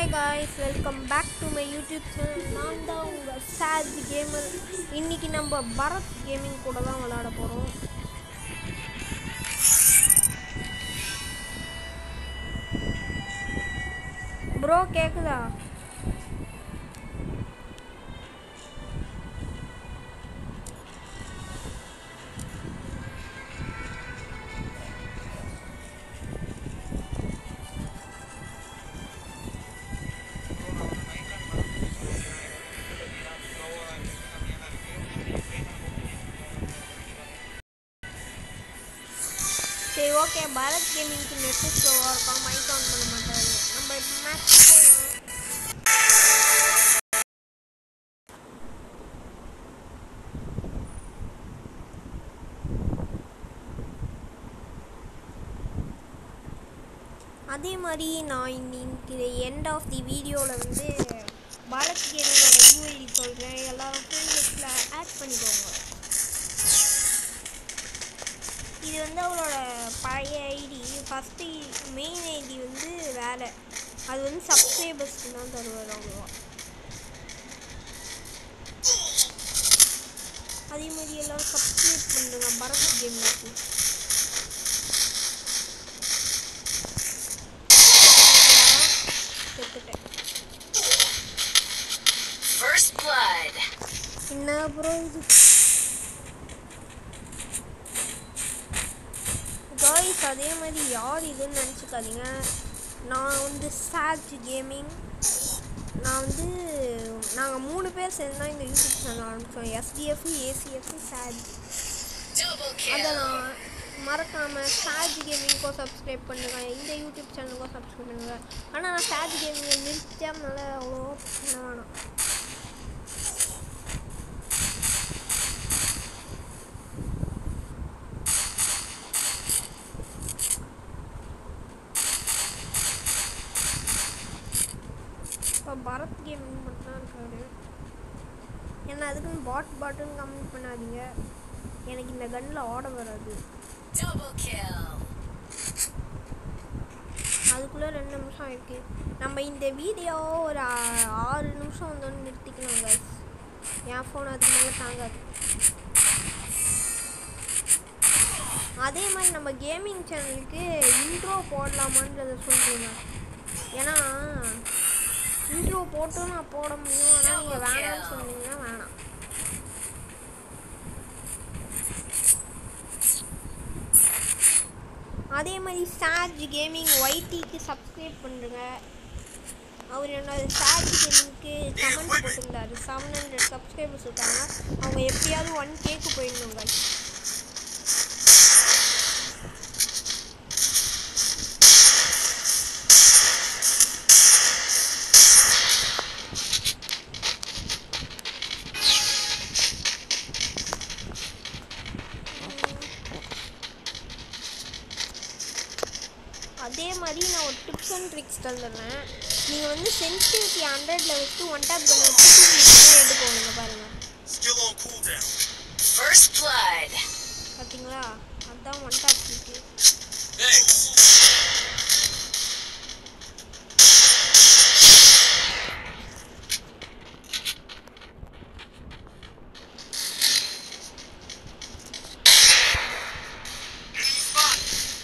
Guys welcome back to my YouTube channel நான் தான் உங்கள் சாத் கேமர் இன்னைக்கு நம்ம பரத் கேமிங் கூட தான் விளையாட போகிறோம் ப்ரோ கேக்குதா சரி ஓகே பரத் கேமிங்க்கு நெட் ஸ்லோவாக இருக்கும் மைக் ஆன் பண்ண மாட்டாரு நம்ம இப்போ மேட்ச் போகலாம் அதே மாதிரி நான் இன்னைக்கு எண்ட் ஆஃப் தி வீடியோவில் வந்து பாரத் கேமிங்கோட யூஐடி சொல்கிறேன் எல்லாரும் ஃப்ரெண்ட் லிஸ்ட்டில் ஆட் பண்ணிக்கோங்க இது வந்து அவரோட பழைய ஐடி ஃபஸ்ட்டு மெயின் ஐடி வந்து வேலை அது வந்து சப்ஸ்கிரைபர்ஸ்க்கு தான் தருவார் அவ்வளோவா அதே மாதிரி எல்லாரும் சப்ஸ்கிரைப் பண்ணுங்க பரத் கேமிங்க்கு செத்துட்டேன் First blood. என்ன ப்ரோ இது காய்ஸ் அதே மாதிரி யார் இதுன்னு நினச்சிக்காதீங்க நான் வந்து சாட் கேமிங் நான் வந்து நாங்கள் மூணு பேர் சேர்ந்து தான் இந்த யூடியூப் சேனல் ஆரம்பித்தோம் எஸ்டிஎஃப் ஏசிஎஃப் சாட் Double அதை kill. நான் மறக்காமல் சாட் கேமிங்க்கோ சப்ஸ்கிரைப் பண்ணுங்க இந்த யூடியூப் சேனலுக்கோ சப்ஸ்கிரைப் பண்ணுங்க ஆனால் நான் சாட் கேமிங்கை நிறுத்தனால அவ்வளோ பண்ண வேணாம் இப்போ பரத் கேமிங் மட்டும் தான் இருக்காரு ஏன்னா அதுக்குன்னு பாட் பாட்டுன்னு கமெண்ட் பண்ணாதீங்க எனக்கு இந்த கன்னில் ஆட வராது Double kill. அதுக்குள்ளே ரெண்டு நிமிஷம் ஆயிருக்கு நம்ம இந்த வீடியோ ஒரு ஆ- ஆறு நிமிஷம் வந்தோன்னு நிறுத்திக்கணும் guys என் ஃபோன் அதுக்கு மேலே தாங்காது அதே மாதிரி நம்ம கேமிங் சேனலுக்கு இன்ட்ரோ போடலாமான்றத சொல்லுங்க ஏன்னா இன்ட்ரோ போட்டும் நான் போட முடியும் ஆனால் நீங்கள் வேணாம்னு சொன்னீங்கன்னா வேணாம் அதே மாதிரி சார்ஜ் கேமிங் ஒய்டிக்கு சப்ஸ்கிரைப் பண்ணுங்க அவர் என்னோட சார்ஜ் கேமிங்க்கு கமெண்ட் போட்டிருந்தாரு செவன் ஹண்ட்ரட் சப்ஸ்கிரைபர்ஸ் இருக்காங்க அவங்க எப்படியாவது ஒன் கேக்கு போயிடணுங்க அதே மாதிரி நான் ஒரு டிப்ஸ் அண்ட் ட்ரிக்ஸ் தந்துடுறேன் நீங்கள் வந்து சென்சிட்டிவிட்டி ஹண்ட்ரட்ல வச்சு ஒன் டேப் பண்ண வச்சு டூ மினிட்ஸ்லேயே எடுத்துக்கோங்க பாருங்கள் Still on cooldown. First blood. பார்த்தீங்களா அதுதான் ஒன் டேப் இருக்கு Thanks. Enemy spot.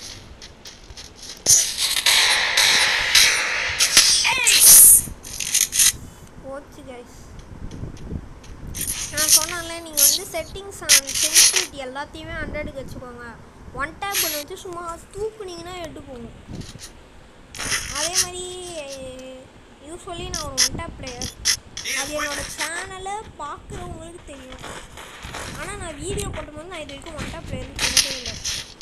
Ace. போச்சு கைஸ் நான் சொன்னேன்ல நீங்கள் வந்து செட்டிங்ஸ் அண்ட் சென்சிட்டிவிட்டி எல்லாத்தையுமே ஹண்ட்ரடுக்கு வச்சுக்கோங்க ஒன் டேப் பண்ணி வச்சு சும்மா தூக்குனீங்கன்னா எட்டு போகும் அதே மாதிரி யூஸ்வலி நான் ஒரு ஒன் டேப் பிளேயர் அது என்னோட சேனலை பார்க்குறவங்களுக்கு தெரியும் ஆனால் நான் வீடியோ போடும்போது நான் இது வரைக்கும் ஒன் டேப் பிளேயர்னு சொன்னதே இல்லை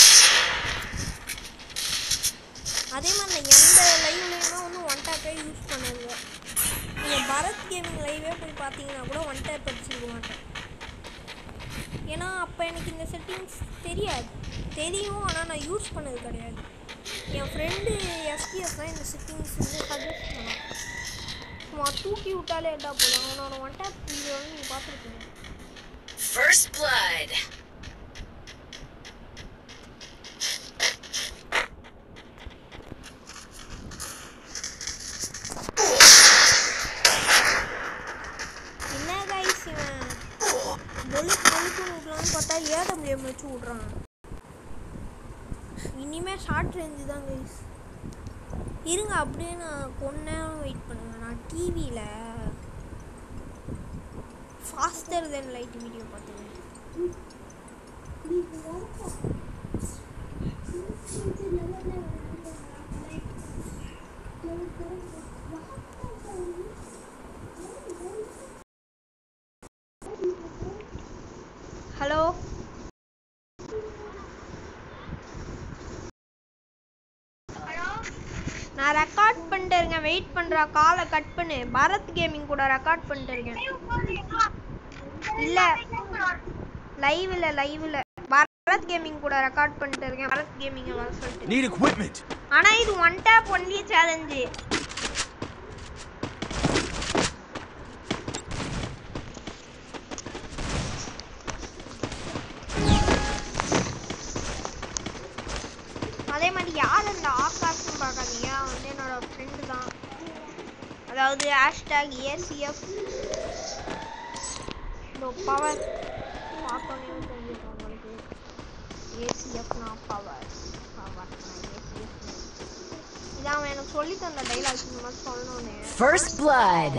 அதே மாதிரி நான் எந்த லைவ்லையுமே வந்து ஒன் டேப்பே யூஸ் பண்ணதில்லை நீங்கள் பரத் கேமிங் லைவே போய் பார்த்தீங்கன்னா கூட ஒன் டேப் அடிச்சிருக்க மாட்டேன் ஏன்னா அப்போ எனக்கு இந்த செட்டிங்ஸ் தெரியாது தெரியும் ஆனால் நான் யூஸ் பண்ணது கிடையாது என் ஃப்ரெண்டு எஸ்டிஎஸ் தான் இந்த செட்டிங்ஸ் வந்து சஜஸ்ட் பண்ணான் சும்மா தூக்கி விட்டாலே எட்டா போதும் அவனோட ஒன் டேப் வீடியோ நீங்கள் பார்த்துருக்கீங்க First blood. அமுச்சு விட்றான் இனிமே ஷார்ட் ரேஞ்சு தான் கைஸ் இருங்க அப்படியே நான் கொஞ்ச நேரம் வெயிட் பண்ணுங்க நான் டிவியில் ஃபாஸ்டர் தென் லைட் வீடியோ பார்த்துங்க ஹலோ நான் ரெக்கார்ட் பண்ணிட்டு இருக்கேன் வெயிட் பண்ணுறா காலை கட் பண்ணு பரத் கேமிங் கூட ரெக்கார்ட் பண்ணிட்டு இருக்கேன் இல்லை லைவ்ல லைவ்ல பரத் கேமிங் கூட ரெக்கார்ட் பண்ணிட்டு இருக்கேன் பரத் கேமிங் வர சொல்லிட்டு Need equipment. ஆனா இது ஒன் டேப் ஒன்லி சேலஞ்சு அதே மாதிரி யார் அந்த ஆகாஷ்னு பார்க்காதீங்க அவன் வந்து என்னோட ஃப்ரெண்டு தான் அதாவது ஹேஷ்டேக் ஏசிஎஃப் இந்த பவர் பார்த்தோன்னே தெரிஞ்சுக்கணும் உங்களுக்கு ஏசிஎஃப்னா பவர் பவர் ஏசிஎஃப் இதான் அவன் எனக்கு சொல்லி தந்த டைலாக் இந்த மாதிரி சொல்லணும்னு First blood.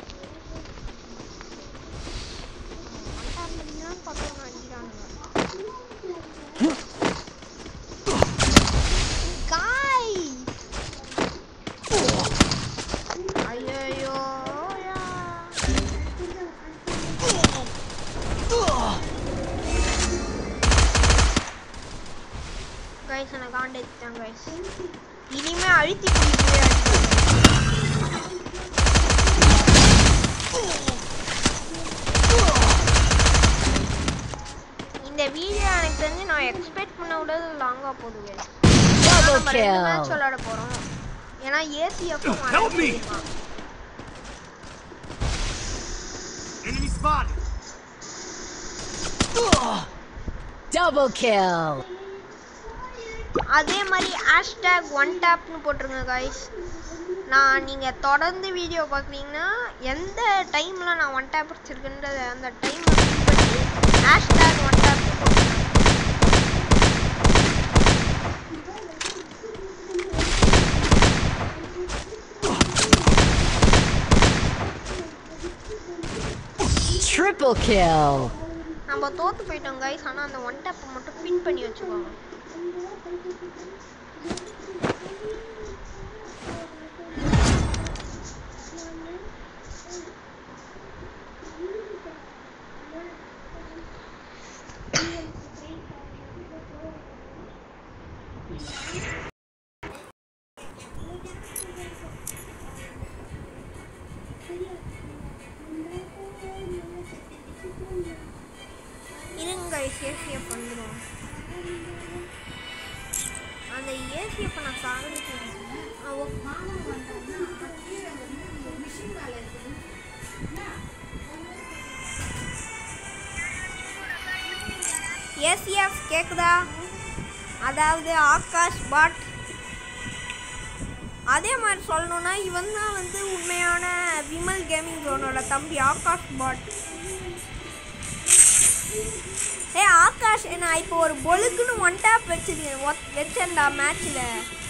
மட்டாமடிலாம் பக்கம் அடிக்கிறானுங்க காய் ஐயோ கைஸ் எனக்கு காண்டேன் கைஸ் இனிமே அழுத்தி குடிக்கவே அடிக்காது இந்த வீடியோ எனக்கு தெரிஞ்சு நான் எக்ஸ்பெக்ட் பண்ண விட லாங்கா போகுது Double நம்ம ரெண்டு மேட்ச் kill. விளையாட போறோம் ஏன்னா ACF Help me. Enemy spotted. Double kill. அதே மாதிரி ஹேஷ்டேக் ஒன் டேப்னு போட்டுருங்க கைஸ் நான் நீங்கள் தொடர்ந்து வீடியோ பார்க்குறீங்கன்னா எந்த டைமில் நான் ஒன் டேப் வச்சுருக்கேன்றத அந்த டைம் பண்ணி ஹேஷ்டேக் ஒன் டேப் போட்டுருங்க Triple kill. நம்ம தோத்து போயிட்டோம் கைஸ் ஆனால் அந்த ஒன் டேப்பை மட்டும் பின் பண்ணி வச்சுக்கோங்க இருங்க கைஸ் ஏசிஎஃப் வந்துடும் அந்த ஏசிஎஃப் நான் சாகடிக்கிறேன் ஏசிஎஃப் கேக்குதா அதாவது ஆகாஷ் பாட் அதே மாதிரி சொல்லணும்னா இவன் தான் வந்து உண்மையான விமல் கேமிங் ஜோனோட தம்பி ஆகாஷ் பாட் ஏ ஆகாஷ் நான் இப்போ ஒரு பொழுக்குன்னு ஒன் டேப் வச்சிருக்கேன் வச்சேன்டா மேட்ச்சில்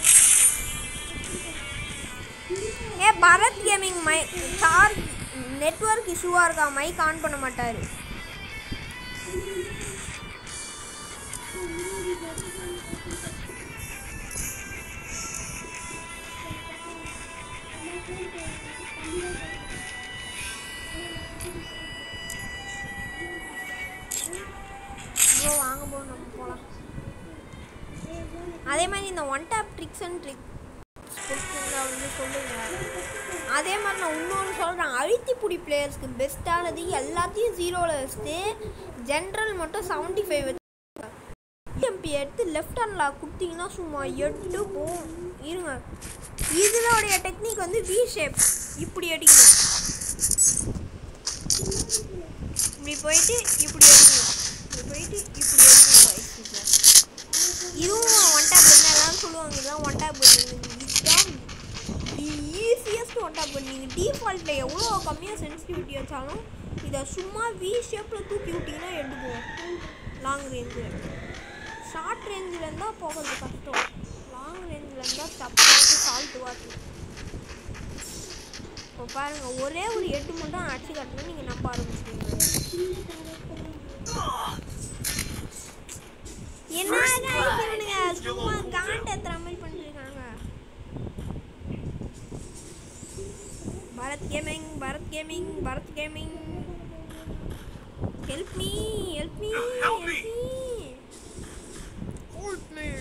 ஏ Bharath gaming my charge network இஷ்யூவாக இருக்கா மைக் ஆன் பண்ண மாட்டார் ப்ரோ வாங்க ப்ரோ நம்ம போகலாம் அதே மாதிரி இந்த one tap tricks and trick பிடிச்சிருந்தா வந்து சொல்லுங்க அதே மாதிரி நான் இன்னொன்று சொல்கிறேன் அழுத்தி புடி பிளேயர்ஸ்க்கு பெஸ்ட்டானது எல்லாத்தையும் ஜீரோவில் வச்சுட்டு ஜென்ரல் மட்டும் செவன்ட்டி ஃபைவ் வச்சு எம்பி எடுத்து லெஃப்ட் ஹேண்ட் லாக் கொடுத்தீங்கன்னா சும்மா எட்டு போகும் இருங்க இதோடைய டெக்னிக் வந்து வி ஷேப் இப்படி அடிக்கணும் இப்படி போயிட்டு இப்படி அடிக்கணும் இப்படி போயிட்டு இப்படி அடிக்கணும் guys இதுல. இதுவும் ஒன் டேப் பண்ண எல்லாரும் சொல்லுவாங்க இதுதான் ஒன் டேப் பண்ணுங்க இதுதான் ஈஸியஸ்ட் ஒன் டேப் பண்ணீங்க டிஃபால்ட்டில் எவ்வளோ கம்மியாக சென்சிட்டிவிட்டி வச்சாலும் இதை சும்மா வி ஷேப்பில் தூக்கி விட்டிங்கன்னா எடுத்து போகும் லாங் ரேஞ்சு ஷார்ட் ரேஞ்சில் இருந்தால் போகிறது கஷ்டம் லாங் ரேஞ்சில் இருந்தால் தப்பாக சால்ட் வாட்டர் இப்போ பாருங்க ஒரே ஒரு எட்டு மட்டும் அடிச்சு காட்டினா நீங்கள் நம்ப ஆரம்பிச்சிடுவீங்க என்ன guys இவனுங்க சும்மா காண்ட எத்தனை மாதிரி பண்ணிருக்காங்க Bharath gaming Bharath gaming Bharath gaming help me help me help me help me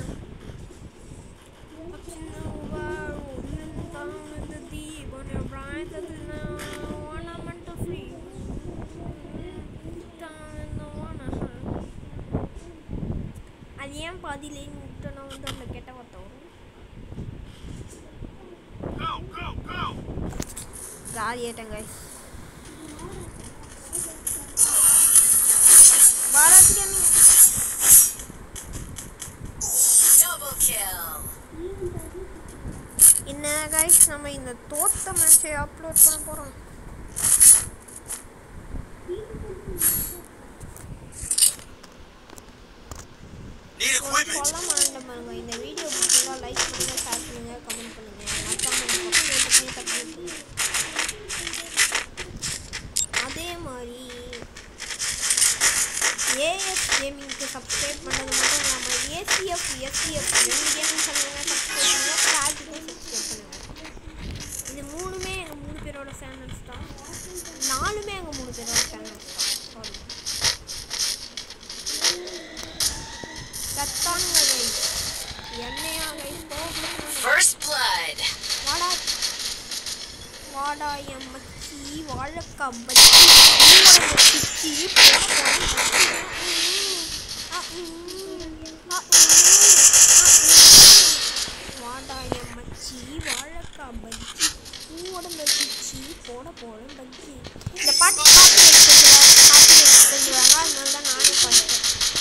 Up to nowhere, rolling down in the deep on your bright as the now, one I'm meant to free. Down in the one I heard. அது ஏன் பாதியிலே விட்டோன்னா வந்து அந்த கெட்ட வார்த்தை வரும் Go, go, go! காலி ஆயிட்டேன் guys Bharath gaming Double kill. என்ன கைஸ் நம்ம இந்த தோத்த மேட்சை அப்லோட் பண்ண போகிறோம் Need equipment! சொல்ல மாட்டேன் பாருங்க இந்த வீடியோ பிடிச்சிருந்தா லைக் பண்ணுங்க ஷேர் பண்ணுங்க கமெண்ட் பண்ணுங்க மறக்காம சப்ஸ்கிரைப் பண்ணி தப்பு அதே மாதிரி ஏஎஸ் கேமிங்க்கு சப்ஸ்கிரைப் பண்ணது மட்டும் இல்லாமல் ஏசிஎஃப் எஸ்சிஎஃப் ரெண்டு கேமிங் சேனலுமே சப்ஸ்கிரைப் பண்ணுங்க ஸ்டாஜுக்கும் சப்ஸ்கிரைப் பண்ணுங்க இது மூணுமே எங்கள் மூணு பேரோட சேனல்ஸ் தான் நாலுமே எங்கள் மூணு பேரோட சேனல்ஸ் தான் சாரி கத்தானுங்க கைஸ் என்னையா கைஸ் கோபப்படுத்துறாங்க First blood. வாடா வாடா என் மச்சி வாழைக்கா பச்சி உங்களோட பிச்சி போட போறேன் பச்சி. ஆ, ம், ஆ, ம், ஆ, ம். வாடா என் மச்சி வாழைக்கா பஜ்ஜி உடம்பு பிச்சி போட போறேன் பஜ்ஜி இந்த பாட்டு காப்பி எடுத்துருவாங்க காப்பி எடுத்துருவாங்க அதனால தான் நானே பண்ணிட்டேன்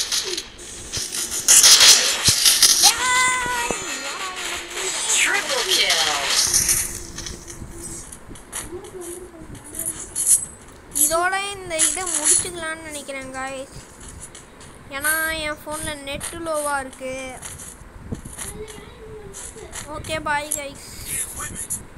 ஏய், வாடா என் மச்சி. Triple kill. இதோட இந்த இதை முடிச்சுக்கலான்னு நினைக்கிறேன் காய்ஸ் ஏன்னா என் ஃபோனில் நெட்டு லோவாக இருக்குது okay bye guys Need equipment!